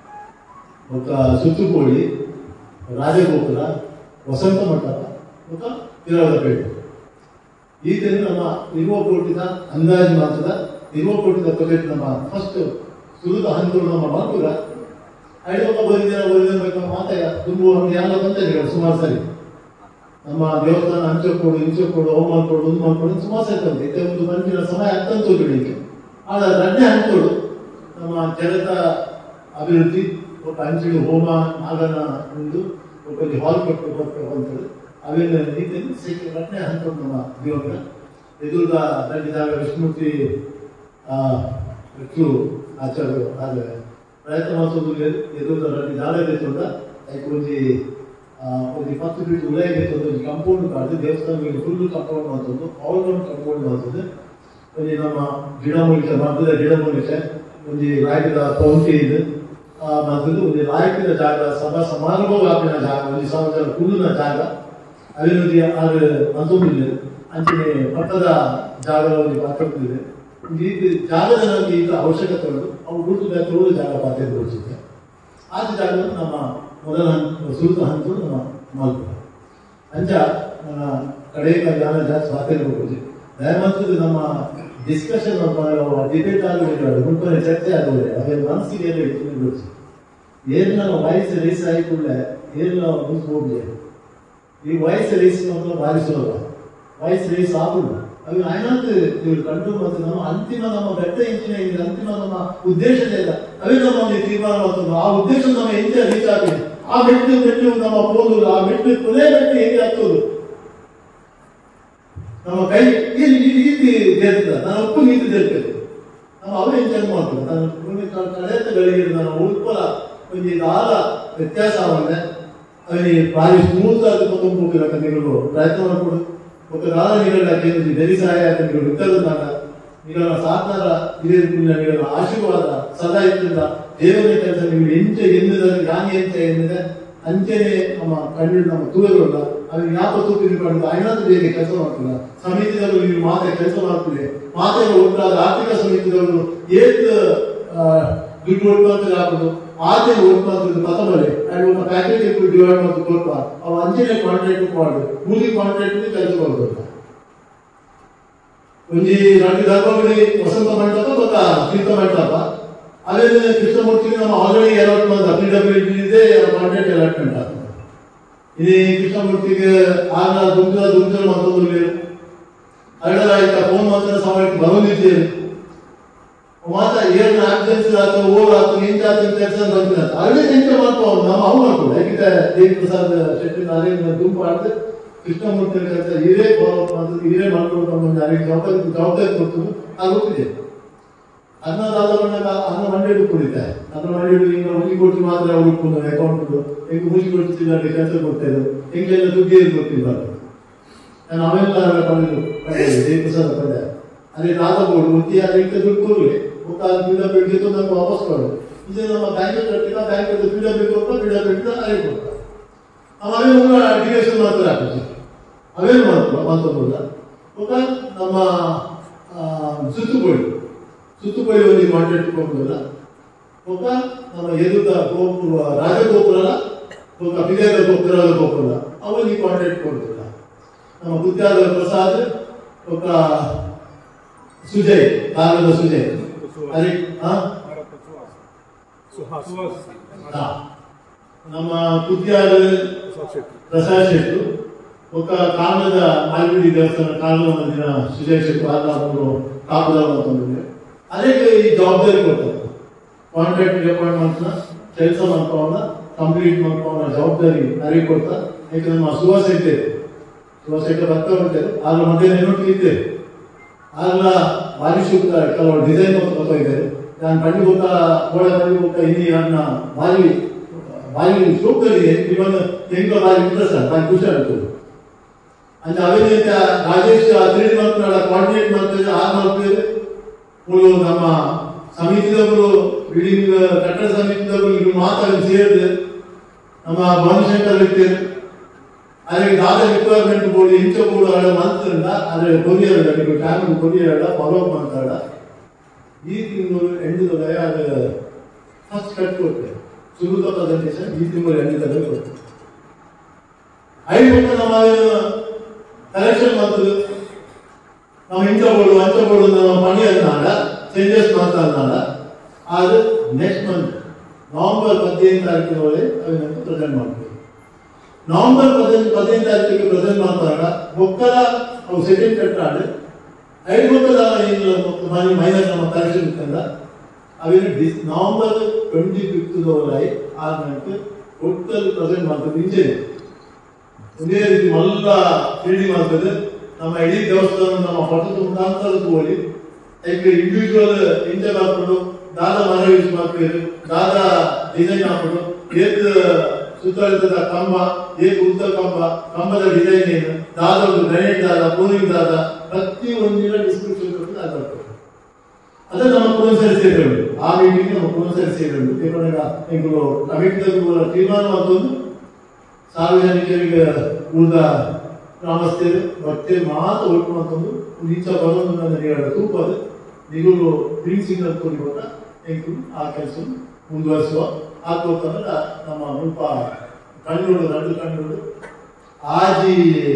ఒక ಸುತ್ತುಕೋಳಿ ರಾಜಗೋಪುರ ವಸಂತ ಮಂಟಪ ఒక ತಿರುವಲಪೇಟೆ ಈ ದಿನ ನಮ್ಮ ಇರುವ ಕೋಟಿದ ಅಂದಾಜು ಮಾತ್ರದ ಇರುವ ಕೋಟಿದ ಪ್ರೊಜೆಕ್ಟ್ ನಮ್ಮ ಫಸ್ಟ್ ಸುರಿದ ಹಂತಗಳು ನಮ್ಮ ಮಕ್ಕಳ ಐದೊಬ್ಬ ಬಂದಿನ ಬಂದಿರಬೇಕು ಮಾತಾಡ ತುಂಬ ಎಲ್ಲ ಬಂದಿದೆ ಸುಮಾರು ಸರಿ ನಮ್ಮ ದೇವಸ್ಥಾನ ಹಂಚಕ್ಕೊಡು ಹಿಂಚಕ್ಕೊಡು ಹೋಮ ಮಾಡ್ಕೊಡು ಒಂದು ಮಾಡ್ಕೊಡು ಸುಮಾರು ಸರಿ ತಂದೆ ಇದೇ ಒಂದು ಮಂದಿರ ಸಮಯ ಅತ್ತಂತು ಬಿಡಲಿಕ್ಕೆ ಆಗ ರಡ್ಡೆ ಹಂಚೋಡು ನಮ್ಮ ಜನತ ಅಭಿವೃದ್ಧಿ ఒక ಅಂಚಿನ ಹೋಮ ನಾಗನ ಒಂದು ಒಂದು ಹಾಲ್ ಕೊಟ್ಟು ಕೊಟ್ಟು ಅಂತೇಳಿ ಅವೇನು ರೀತಿಯಲ್ಲಿ ಸಿಕ್ಕ ರಟ್ನೆ ಹಂಚ್ಕೊಂಡು ನಮ್ಮ ದೇವರ ಎದುರುಗ ದಂಡಿದಾಗ ವಿಷ್ಣುಮೂರ್ತಿ ಆ ಹೆಚ್ಚು ಆಚಾರ್ಯರು ಆದರೆ ಪ್ರಯತ್ನ ಮಾಡಿಸೋದು లేదు ಎದುರುಗ ರಂಡಿ ದಾಳೆ ತೊಂದ ಅದಕ್ಕೆ ಒಂದು ಒಂದು ಇಪ್ಪತ್ತು ಫೀಟ್ ಉಲಯಗೆ ತೊಂದು ಒಂದು ಕಂಪೌಂಡ್ ಕಾದು ದೇವಸ್ಥಾನಗಳಿಗೆ ಫುಲ್ ಕಂಪೌಂಡ್ ಮಾಡ್ತದ್ದು ಆಲ್ ರೌಂಡ್ ಕಂಪೌಂಡ್ ಮಾಡ್ತದೆ ಒಂದು ನಮ್ಮ ಗಿಡಮೂಲಿಕೆ ಮರದ ಗಿಡಮೂಲಿಕೆ ಒಂದು ರಾಯಕದ ಪೌಂಟಿ ಇದು ಆ ಮದ್ದು ಒಂದು ರಾಯಕದ ಜಾಗ ಸಭಾ ಸಮಾರಂಭ ವ್ಯಾಪಿನ ಜಾಗ ಒಂದು ಸಾವಿರ ಕುಳ್ಳಿನ ಜಾಗ ಅಭಿವೃದ್ಧಿ ಆರು ಮಂತೊಂದಿಲ್ಲ ಅಂಚನೆ ಪಟ್ಟದ ಜಾಗ ಒಂದು ಪಾತ್ರವಿದೆ ಈ ಜಾಗದ ನಮಗೆ ಈಗ ಅವಶ್ಯಕತೆ ಉಂಟು ಅವು ಗುರುತು ತೋಳು ಜಾಗ ಪಾತ್ರ ತೋರಿಸಿದೆ ಆದ ಜಾಗವನ್ನು ನಮ್ಮ ಮೊದಲ ಹಂತ ಸುರುತ ಹಂತ ನಮ್ಮ ಮಲ್ಪುರ ಅಂಚ ನನ್ನ ಕಡೆ ಜ್ಞಾನ ಜಾಸ್ತಿ ಮಾತಾಡ್ಬೋದು ದಯಮಾಡ್ತದೆ ನಮ್ಮ ಡಿಸ್ಕಷನ್ ಡಿಬೇಟ್ ಆಗಬೇಕು ಗುಂಪನೆ ಚರ್ಚೆ ಆಗೋದ್ರೆ ಅದೇ ಮನಸ್ಸಿಗೆ ಏನು ಇಟ್ಕೊಂಡು ಏನು ನಾವು ವಯಸ್ಸು ರೇಸ್ ಆಗಿ ಕೂಡಲೇ ಏನು ನಾವು ಮುಂದೆ ಹೋಗ್ಲಿ ಈ ವಯಸ್ಸು ರೇಸ್ ಅಂತ ಭಾರಿ ಸುಲಭ ವಯಸ್ಸು ರೇಸ್ ಆಗುದು ಅದು ಆಯ್ನಾತ್ ಇವ್ರು ಕಂಡು ಮತ್ತು ನಮ್ಮ ಅಂತಿಮ ನಮ್ಮ ಬೆಟ್ಟ ಇಂಚಿನ ಇದೆ ಅಂತಿಮ ನಮ್ಮ ಉದ್ದೇಶ ಇಲ್ಲ ಅವೇ ನಮ್ಮ ಒಂದು ತೀರ್ಮಾನ ಮಾಡ್ತದೆ ಆ ಉದ್ದೇಶ ನಮ್ಮ ಎಂತ ರೀಚ್ ಆಗ್ತದೆ ಆ ಮೆಟ್ಟು ಮೆಟ್ಟು ನಮ್ಮ ಹೋಗುದು ಆ ಮೆಟ್ಟು ಕೊನೆ ಮೆಟ್ಟು ಹೇಗೆ ಆಗ್ತದೆ ನಮ್ಮ ಕೈ ಈ ಈ ರೀತಿ ದೇರ್ತದೆ ನಾನು ಒಪ್ಪು ನೀತಿ ದೇರ್ತದೆ ನಾವು ಅವೇ ಎಂಜಾಯ್ ಮಾಡ್ತದೆ ನಾನು ಕಳೆದ ಗಳಿಗೆ ನಾನು ಉಳ್ಕೊಳ ಒಂದು ಆಲ ವ್ಯತ್ಯಾಸ ಆವಂದೆ అది భారీ స్మూత్ గా అతుక్కోకపోతే మీరు ప్రయత్నం అప్పుడు ఒక రాళ్ళ నీళ్ళ కేంద్ర ಬೆರಿಸಾಯ ನೀವು ಬಿಟ್ಟದಂದಾಗ ನಿಗಳ ಸಾಕಾರ ಹಿರಿಯರಿಗಿಲ್ಲ ನಿಗಳ ಆಶೀರ್ವಾದ ಸದಾ ಇದ್ರಿಂದ ದೇವರ ಕೆಲಸ ನೀವು ಎಂಚ ಎಂದಿದ್ದಾರೆ ಜ್ಞಾನಿ ಎಂಚ ಎಂದಿದೆ ಅಂಚೆನೆ ನಮ್ಮ ಕಣ್ಣು ನಮ್ಮ ತೂರಲ್ಲ ಅದು ಜ್ಞಾಪ ತೂಪಿಕೊಂಡು ಐನಾದ್ರು ಬೇಗ ಕೆಲಸ ಮಾಡ್ತಿಲ್ಲ ಸಮಿತಿದವರು ನೀವು ಮಾತೆ ಕೆಲಸ ಮಾಡ್ತಿದೆ ಮಾತೆಗಳು ಒಟ್ಟಾದ ಆರ್ಥಿಕ ಸಮಿತಿದವರು ಏತ್ ದುಡ್ಡು ಒಟ್ಟು ಹಾಕೋದು ಆಚೆ ಓದ್ಕೊಂಡು ಮತಬಲೆ ಅಂಡ್ ಒಂದು ಪ್ಯಾಕೇಜ್ ಡಿವೈಡ್ ಮಾಡಿ ಕೊಡ್ಪ ಅವು ಅಂಚನೆ ಕಾಂಟ್ರಾಕ್ಟ್ ಮಾಡು ಕೂಲಿ ಕಾಂಟ್ರಾಕ್ಟ್ ಕೆಲಸ ಮಾಡ್ಬೇಕು ಒಂಜಿ రెండు ಧರ್ಮಗುಡಿ ವಸಂತ ಮಂಟಪ ಗೊತ್ತಾ ತೀರ್ಥ ಮಂಟಪ ಅದೇ ಕೃಷ್ಣಮೂರ್ತಿ ನಮ್ಮ ಆಲ್ರೆಡಿ ಅಲಾಟ್ ಮಾಡಿದ ಪಿ ಡಬ್ಲ್ಯೂ ಇದೆ ಕಾಂಟ್ರಾಕ್ಟ್ ಅಲಾಟ್ಮೆಂಟ್ ಆಗ್ತದೆ ఇది కృష్ణమూర్తికి ఆన దుంజల దుంజలు మంత్రులు లేరు ಅರಡರ ಆಯ್ತ ಫೋನ್ ಮಾತ್ರ ಸಮಯಕ್ಕೆ ಬರೋದಿದ್ದೇನೆ ಮಾತ ಏನು ಆಬ್ಸೆನ್ಸ್ ಆಯ್ತು ಓವರ್ ಆಯ್ತು ಎಂತ ಆಯ್ತು ಕೆಲಸ ಬಂದಿಲ್ಲ ಅರಳಿ ಎಂತ ಮಾಡ್ಕೊಂಡು ನಾವು ಅವು ಮಾಡ್ಕೊಂಡು ಯಾಕಂದ್ರೆ ದೇವಿ ಪ್ರಸಾದ್ ಶೆಟ್ಟಿ ನಾರೇ ಗುಂಪು ಆಡಿದ್ರೆ ಕೃಷ್ಣಮೂರ್ತಿ ಕೆಲಸ ಇವರೇ ಫಾಲೋ ಮಾಡ್ತಾರೆ ಇವರೇ ಮಾಡ್ಕೊಂಡು ಬಂದು ಯಾರಿಗೆ ಜವಾಬ್ದಾರಿ ಜವಾಬ್ದಾರಿ ಕೊಡ್ತಾರೆ ಅದು ಗೊತ್ತಿದೆ ಅನ್ನದಾದ ಬಂದಾಗ ಅನ್ನ ಮಂಡ್ಯಡು ಕುಡಿತೆ ಅನ್ನ ಮಂಡ್ಯಡು ಈಗ ಹುಲಿ ಕೊಟ್ಟು ಮಾತ್ರ ಅವ್ರು ಉಟ್ಕೊಂಡು ಅಕೌಂಟ್ ಈಗ ಹುಲಿ ಕೊಡ್ತಿದ್ದಾರೆ ಕೆಲಸ ಕೊಡ್ತಾ ಇದ್ರು ಹಿಂಗೆಲ್ಲ ದುಡ್ಡು ಏನು ಗೊತ್ತಿಲ್ಲ ನಾನು ಅವೆಲ್ಲ ಪಡೆದು ಪಡೆಯಿದೆ ದೇವಸ್ಥಾನ ಪಡೆದ ಅದೇ ದಾದ ಬೋರ್ಡು ಮುತ್ತಿ ಅದಕ್ಕೆ ದುಡ್ಡು ಕೊಡಲಿ ಮುಖ ಬಿಡ ಬಿಡ್ಲಿಕ್ಕೆ ನಮ್ಗೆ ವಾಪಸ್ ಕೊಡು ಇದು ನಮ್ಮ ಬ್ಯಾಂಕ್ ಕಟ್ಟಿಲ್ಲ ಬ್ಯಾಂಕ್ ಬಿಡ ಬೇಕು ಅಂತ ಬಿಡ ಬಿಟ್ಟು ಅದೇ ಕೊಡ್ತಾರೆ ಅವೇ ಡಿರೇಷನ್ ಮಾತ್ರ ಆಗ್ತದೆ ಅವೇನು ಮಾತ್ರ ಮಾತಾಡೋಲ್ಲ ಒಬ್ಬ ನಮ್ಮ ಆ, ಸುತ್ತುಗೋಳಿ ಸುತ್ತುಗೋಳಿ ಒಂದು ಕಾಂಟ್ಯಾಕ್ಟ್ ಇಟ್ಕೊಂಡಲ್ಲ ಒಬ್ಬ ನಮ್ಮ ಎದುದ ಗೋಪುರ ರಾಜಗೋಪುರ ಒಬ್ಬ ಬಿಜಯದ ಗೋಪುರದ ಗೋಪುರ ಅವನಿಗೆ ಕಾಂಟ್ಯಾಕ್ಟ್ ಕೊಡ್ತಿಲ್ಲ ನಮ್ಮ ಬುದ್ಧಾದ ಪ್ರಸಾದ್ ಒಬ್ಬ ಸುಜಯ್ ಕಾಲದ ಸುಜಯ್ ಅದೇ ಹಾ ಹಾ. ನಮ್ಮ ಕುದ್ಯಾದ ಪ್ರಸಾದ್ ಶೆಟ್ಟು ఒక ಕಾಲದ ಮಾಲ್ಗುಡಿ ದೇವಸ್ಥಾನ ಕಾಲದ ದಿನ ಸುಜಯ್ ಶೆಟ್ಟು ಆದ ಅವರು ಕಾಪದ ಅಂತಂದ್ರೆ ಅದಕ್ಕೆ ಈ ಜವಾಬ್ದಾರಿ ಕೊಡ್ತಾರೆ ಕಾಂಟ್ರಾಕ್ಟ್ ಡಿಪಾರ್ಟ್ಮೆಂಟ್ನ ಕೆಲಸ ಮಾಡ್ಕೊಂಡ ಕಂಪ್ಲೀಟ್ ಮಾಡ್ಕೊಂಡ ಜವಾಬ್ದಾರಿ ಅರಿವು ಕೊಡ್ತಾ ಯಾಕಂದ್ರೆ ನಮ್ಮ ಸುವಾಸ ಇದ್ದೇವೆ ಸುವಾಸ ಇಟ್ಟು ಬರ್ತಾ ಹೋಗ್ತೇವೆ ಆಗ ಮಧ್ಯಾಹ್ನ ಇನ್ನೊಟ್ಟಿಗೆ ಇದ್ದೇವೆ ಆಗ ಭಾರಿ ಸೂಕ್ತ ಕೆಲವು ಡಿಸೈನ್ ಬರ್ತಾ ಇದ್ದಾರೆ ನಾನು ಪಂಡಿ ಹೋಗ್ತಾ ಗೋಡೆ ಪಂಡಿ ಹೋಗ್ತಾ ಇಲ್ಲಿ ನನ್ನ ಭಾರಿ ಭಾರಿ ಸೂಕ್ತರಿಗೆ ಇವನ್ ಹೆಂಗ ಭಾರಿ ಇಂಟ್ರೆಸ್ಟ್ ಭಾರಿ ಖುಷಿ ಆಗ್ತದೆ ಅಂದ್ರೆ ಅವೇನೈತೆ ರಾಜೇಶ್ ತ್ರೀಡಿ ಮಾಡ್ತಾರ ಕೋಆರ್ಡಿನೇಟ್ ಮಾಡ್ತಾರೆ ಆರು ಮಾಡ್ತಾರೆ ಇವರು ನಮ್ಮ ಸಮಿತಿದವರು ಬಿಲ್ಡಿಂಗ್ ಕಟ್ಟಡ ಸಮಿತಿದವರು ಇವರು ಮಾತಾಡಿ ಸೇರಿದೆ ನಮ್ಮ ಭವನಶಂಕರ್ ಇರ್ತೇನೆ ಅದಕ್ಕೆ ದಾದ ರಿಕ್ವೈರ್ಮೆಂಟ್ ಬೋರ್ಡ್ ಇಂಚ ಬೋರ್ಡ್ ಆಡ ಮಾತ್ರ ಅದ್ರ courier time courier follow up ಮಾಡ್ತಾಡ ಈ ತಿಂಗಳು ಎಂಟು ಅದು ಫಸ್ಟ್ ಕಟ್ ಕೊಡ್ತೇವೆ ಸುರುತ ಪ್ರೆಸೆಂಟೇಷನ್ ಈ ತಿಂಗಳು ಎಂಟು ಕೊಡ್ತೇವೆ ಐದು ನಮ್ಮ ಕಲೆಕ್ಷನ್ ಮಾಡ್ತದೆ ನಾವು ಇಂಚ ಬೋರ್ಡು ಅಂಚ ಬೋರ್ಡು ನಮ್ಮ ಮಣಿ ಅನ್ನಾಡ ಚೇಂಜಸ್ ಮಾತಾಡ್ನಾಡ ಅದು ನೆಕ್ಸ್ಟ್ ಮಂತ್ ನವೆಂಬರ್ ಹದಿನೈದು ತಾರೀಕಿನ ಒಳಗೆ ಅದನ್ನು ಪ್ರೆಸೆಂಟ್ ಮಾಡ್ತೀವಿ ನವೆಂಬರ್ ಪದಿನೈದು ಹದಿನೈದು ತಾರೀಕಿಗೆ ಪ್ರೆಸೆಂಟ್ ಮಾಡ್ತಾಗ ಒಕ್ಕಲ ಅವು ಸೆಕೆಂಡ್ ಕಟ್ಟಾಡು ಐದು ಮಕ್ಕಳ ಮನೆ ಮೈನರ್ ನಮ್ಮ ಕಲೆಕ್ಷನ್ ಇತ್ತಂದ ಅವೇನು ಡಿಸ್ ನವೆಂಬರ್ ಟ್ವೆಂಟಿ ಫಿಫ್ತ್ದವರಾಗಿ ಆರು ಗಂಟೆ ಟೋಟಲ್ ಪ್ರೆಸೆಂಟ್ ಮಾಡ್ತದೆ ಇಂಜಿನಿಯರ್ ಒಂದೇ ರೀತಿ ಮಲ್ಲ ತಿಂಡಿ ಮಾಡ್ತದೆ ನಮ್ಮ ಇಡೀ ದೇವಸ್ಥಾನ ನಮ್ಮ ಪಟ್ಟದ ಮುಖಾಂತರ ತಗೊಳ್ಳಿ ಯಾಕೆ ಇಂಡಿವಿಜುವಲ್ ಇಂಜನ್ ಹಾಕೊಂಡು ದಾದ ಮರ ಯೂಸ್ ಮಾಡ್ತೀವಿ ದಾದ ಡಿಸೈನ್ ಹಾಕೊಂಡು ಏತ್ ಸುತ್ತಳಿತದ ಕಂಬ ಏತ್ ಉದ್ದ ಕಂಬ ಕಂಬದ ಡಿಸೈನ್ ಏನು ದಾದ ಗ್ರನೇಟ್ ದಾದ ಪೂರಿಂಗ್ ದಾದ ಪ್ರತಿ ಒಂದಿನ ಡಿಸ್ಕ್ರಿಪ್ಷನ್ ಕೊಟ್ಟು ಅದು ಬರ್ತದೆ ಅದೇ ನಮ್ಮ ಪುನಸರಿ ಸೇರಿಗಳು ಆ ಮೀಟಿಂಗ್ ನಮ್ಮ ಪುನಸರಿ ಸೇರಿಗಳು ಯಾಕಂದ್ರೆ ಇಂಗಳು ಕಮಿಟಿಗಳು ತೀರ್ಮಾನ ಮತ್ತೊಂದು ಸಾರ್ವಜನಿಕರಿಗೆ ಉಳಿದ ಗ್ರಾಮಸ್ಥರು ಭಕ್ತಿ ಮಾತ್ರ ಉಳ್ಕೊಂತಂದು ನೀಚ ಬರೋದು ನನ್ನ ಹೇಳ ತೂಪದು ನಿಗಳು ಗ್ರೀನ್ ಸಿಗ್ನಲ್ ಕೊಡಿಬೋದ ಎಂಕು ಆ ಕೆಲಸ ಮುಂದುವರಿಸುವ ಹಾಕೋತಂದ್ರೆ ನಮ್ಮ ಮುಲ್ಪ ಕಣ್ಣುಗಳು ಎರಡು ಕಣ್ಣುಗಳು ಆಜಿ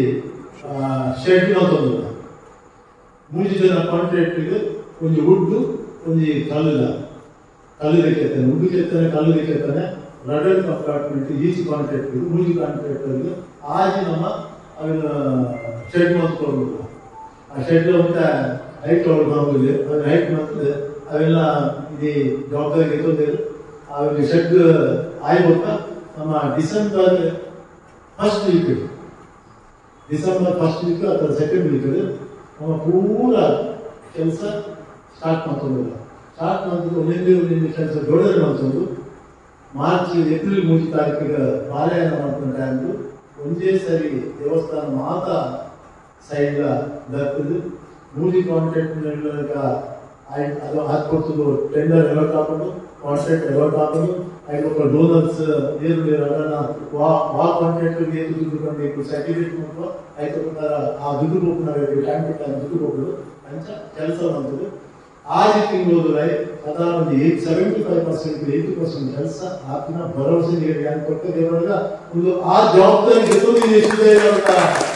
ಶೆಡ್ ಅಂತಂದು ಮೂಜಿ ಜನ ಕಾಂಟ್ರಾಕ್ಟ್ರಿಗೆ ಒಂದು ಉಡ್ಡು ಒಂದು ಕಲ್ಲುಲ ಕಲ್ಲು ಕೆತ್ತನೆ ಉಡ್ಡು ಕೆತ್ತನೆ ಕಲ್ಲು ಕೆತ್ತನೆ ರಡರ್ ಕಂಪಾರ್ಟ್ಮೆಂಟ್ ಈಚ್ ಕಾಂಟ್ರಾಕ್ಟ್ ಮೂಜಿ ಕಾಂಟ್ರಾಕ್ಟರ್ಗೆ ಆಜಿ ನಮ್ಮ ಅವನ ಶೆಡ್ ಮಾಡ್ಕೊಳ್ಬೇಕು ಆ ಶೆಡ್ ಅಂತ ಹೈಟ್ ಒಳಗೆ ಬಂದಿದೆ ಅದು ಹೈಟ್ ಮಾಡ್ತದೆ ಅವೆಲ್ಲ ಇದು ಜವಾಬ್ದಾರಿ ಇರ್ತದೆ ಅವ್ರಿಗೆ ಶೆಡ್ ಆಯ್ಬೇಕಾ ನಮ್ಮ December first week December first week ಅಥವಾ ಸೆಕೆಂಡ್ ವೀಕ್ ನಮ್ಮ ಪೂರ ಕೆಲಸ ಸ್ಟಾರ್ಟ್ ಮಾಡ್ಕೊಂಡಿಲ್ಲ ಸ್ಟಾರ್ಟ್ ಮಾಡಿದ್ರು ಒಂದೊಂದೇ ಒಂದೊಂದು ಕೆಲಸ ದೊಡ್ಡದು ಮಾಡ್ಕೊಂಡು ಮಾರ್ಚ್ ಏಪ್ರಿಲ್ ಮೂರು ತಾರೀಕಿಗೆ ಪಾರಾಯಣ ಮಾಡ್ಕೊಂಡ ಟೈಮ್ದು ಒಂದೇ ಸರಿ ದೇವಸ್ಥಾನ ಮಾತ ಸೈಡ್ ಬರ್ತದೆ ಮೂಡಿ ಕಾಂಟ್ರಾಕ್ಟ್ ಅದು ಹಾಕೊಡ್ತದ್ದು ಟೆಂಡರ್ ಎಲ್ಲ ಹಾಕೊಂಡು ಕಾಂಟ್ರಾಕ್ಟ್ ಎಲ್ಲ ಹಾಕೊಂಡು ಐದು ಡೋನರ್ಸ್ ನೀರು ನೀರನ್ನ ವಾ ವಾ ಕಾಂಟ್ರಾಕ್ಟ್ ಏನು ದುಡ್ಡು ಕೊಡಬೇಕು ಸರ್ಟಿಫಿಕೇಟ್ ಮಾಡುವ ಐದು ಪ್ರಕಾರ ಆ ದುಡ್ಡು ಕೊಟ್ಟು ಟೈಮ್ ಟು ಟೈಮ್ ದುಡ್ಡು ಕೊಟ್ಟು ಅಂಚ ಕೆಲಸ ಮಾಡ್ತದೆ ಆ ರೀತಿ ನೋಡಿದ್ರೆ ಸಾಧಾರಣ ಒಂದು at seventy five percent eighty percent ಕೆಲಸ ಆತ್ಮ ಭರವಸೆ ನೀಡಿ ಏನು ಕೊಟ್ಟದೆ ಇವಾಗ ಒಂದು ಆ ಜವಾಬ್ದಾರಿ ಜೊತೆಗೆ ಎಷ್ಟಿದೆ ಅಂತ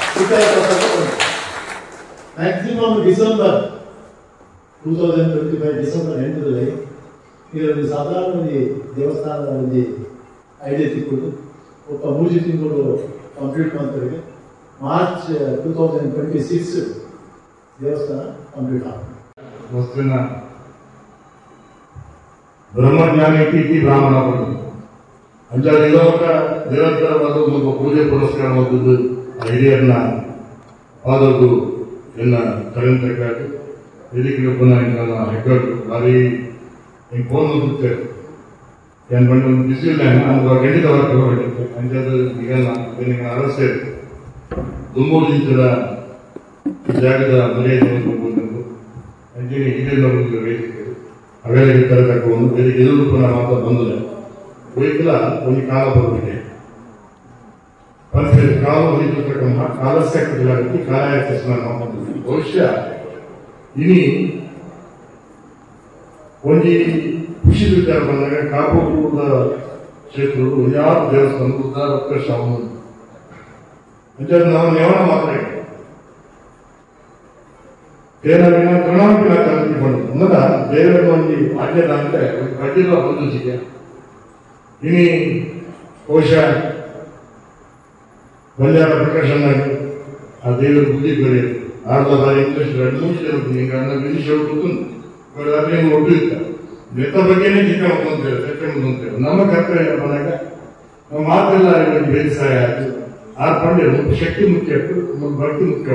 maximum December two thousand twenty five December ಎಂಟರಲ್ಲಿ ಇದರಲ್ಲಿ ಸಾಧಾರಣ ಒಂದು ದೇವಸ್ಥಾನದ ಒಂದು ಐಡಿಯಾ ತಿಕ್ಕೊಂಡು ಒಬ್ಬ ಮೂರು ತಿಂಗಳು ಕಂಪ್ಲೀಟ್ ಮಾಡ್ತಾರೆ March two thousand twenty six ದೇವಸ್ಥಾನ ಕಂಪ್ಲೀಟ್ ಆಗ್ತದೆ ವಸ್ತುವಿನ ಬ್ರಹ್ಮಜ್ಞಾನಿ ಟಿ ಟಿ ಬ್ರಾಹ್ಮಣರು ಅಂಚಾದ ಇವಾಗ ನಿರಂತರವಾದ ಒಂದು ಪೂಜೆ ಪುರಸ್ಕಾರ ಮಾಡುವುದು ಆ ಹಿರಿಯರನ್ನ ಆದದ್ದು ಎನ್ನ ಕರೆಂಟ್ ವೇದಿಕೆಗೆ ಬಂದ ನನ್ನ ಹೆಗ್ಗಟ್ಟು ಬಾರಿ ಹಿಂಗೆ ಫೋನ್ ಹೋಗುತ್ತೆ ಏನು ಬಂದು ಒಂದು ಬಿಸಿ ಇಲ್ಲ ನಮ್ಗೆ ಗಣಿತ ವರ್ಗ ಹೋಗಿತ್ತು ಅಂಜದು ಈಗ ನಿಮಗೆ ಅರಸೆ ದುಂಬೋದಿಂಚದ ಜಾಗದ ಮರ್ಯಾದೆ ಬಂದು ಅಂಜನಿ ಹಿರಿಯ ವೇದಿಕೆ ಅವೆಲ್ಲ ತರ ತಕೊಂಡು ವೇದಿಕೆ ಎದುರು ಪುನಃ ಮಾತ್ರ ಬಂದಿಲ್ಲ ಹೋಯ್ತಿಲ್ಲ ಒಂದು ಕಾಲ ಬರುತ್ತಿದೆ ಮತ್ತೆ ಕಾಲು ಹೊಲಿತಕ್ಕಂಥ ಕಾಲಸ್ಯ ಕಟ್ಟಲಾಗಿ ಕಾಲಾಯ ಸ್ನಾನ ಮಾಡಿದ್ವಿ ಬಹುಶಃ ಇನಿ ಒಂದು ಖುಷಿ ವಿಚಾರ ಬಂದಾಗ ಕಾಪುರದ ಕ್ಷೇತ್ರಗಳು ಯಾವ ದೇವಸ್ಥಾನ ಉದ್ದಾರ ಅವಕಾಶ ಅಂದ್ರೆ ನಾವು ನೇವಣ ಮಾತ್ರ ಏನಾಗಿನ ಪ್ರಣಾಮಿಕ ಕ್ರಾಂತಿ ಬಂದು ಅನ್ನದ ದೇವರ ಒಂದು ಆಜ್ಞದ ಅಂದ್ರೆ ಒಂದು ಬಡ್ಡಿರೋ ಬಂದಿದೆ ಇನಿ ಬಹುಶಃ ಬಂಜಾರ ಪ್ರಕಾಶನ ಆ ದೇವರ ಬುದ್ಧಿ ಬೆಳೆಯುತ್ತೆ ಆರ್ಧ ಬಾರಿ ಇಂಟ್ರೆಸ್ಟ್ ಎರಡು ಮೂರು ಜನ ಈಗ ಅನ್ನ ಬಿಸಿ ಹೇಳ್ಬೇಕು ಅದೇ ಒಟ್ಟು ಇರ್ತಾರೆ ಬೆತ್ತ ಬಗ್ಗೆನೇ ಚಿಕ್ಕ ಅಂತೇಳಿ ಚರ್ಚೆ ಅಂತೇಳಿ ನಮ್ಮ ಕರ್ತವ್ಯ ಬಂದಾಗ ನಾವು ಮಾತೆಲ್ಲ ಇವರಿಗೆ ಬೇಸಾಯ ಆಯ್ತು ಆ ಪಂಡ್ಯ ಒಂದು ಶಕ್ತಿ ಮುಖ್ಯ ಒಂದು ಭಕ್ತಿ ಮುಖ್ಯ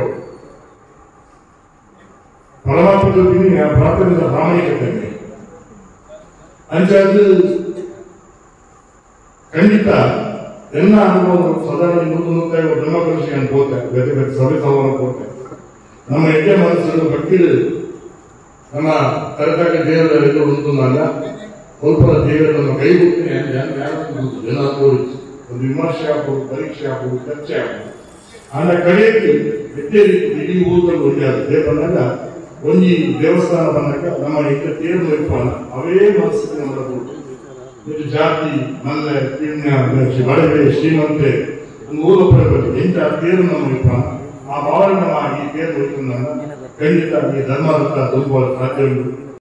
ಪರಮಾತ್ಮ ಜೊತೆಗೆ ಆ ಪ್ರಾಥಮಿಕ ಪ್ರಾಮಾಣಿಕತೆ ಇದೆ. ಅಂಚಾದ ಖಂಡಿತ ಎಲ್ಲ ಅನುಭವ ಸಾಧಾರಣ ನೂರು ನೂರೈವ ಬ್ರಹ್ಮಕೃಷಿ ಅನ್ಕೋತಾರೆ ಬೇರೆ ಬೇರೆ ಸಭೆ ಸಭಾವ ಅನ್ಕೋತಾರೆ ನಮ್ಮ ಎಡ್ಡೆ ಮನಸ್ಸನ್ನು ಭಕ್ತಿ ನಮ್ಮ ಕರೆದಾಗ ದೇವರ ಇದು ಉಂಟುನಲ್ಲ ಸ್ವಲ್ಪ ದೇವರ ನಮ್ಮ ಕೈ ಬಿಡ್ತೀನಿ ಜನ ತೋರಿಸಿ ಒಂದು ವಿಮರ್ಶೆ ಆಗ್ಬೋದು ಪರೀಕ್ಷೆ ಆಗ್ಬೋದು ಚರ್ಚೆ ಆಗ್ಬೋದು ಆನ ಕಡೆಯಲ್ಲಿ ಎಷ್ಟೇ ರೀತಿ ಇಡೀ ಊರಲ್ಲಿ ಒಂದೇ ಆಗುತ್ತೆ ಬಂದಾಗ ಒಂದು ದೇವಸ್ಥಾನ ಬಂದಾಗ ನಮ್ಮ ಇದ್ದ ತೇರು ನಿರ್ಮಾಣ ಅವೇ ಮನಸ್ಸಿಗೆ ನಮ್ಮ ಇದು ಜಾತಿ ಮಲ್ಲೆ ಪುಣ್ಯ ಬಡವೆ ಶ್ರೀಮಂತೆ ಒಂದು ಊರು ಬರಬೇಕು ಎಂತ ತೇರು ನಮ್ಮ ನಿರ್ಮಾಣ ಆ ಭಾವನೆ ನಮ್ಮ ಈ ತೇರು ಖಂಡಿತ ಈ ಧರ್ಮದ ತುಂಬ ಸಾಧ್ಯ ಉಂಟು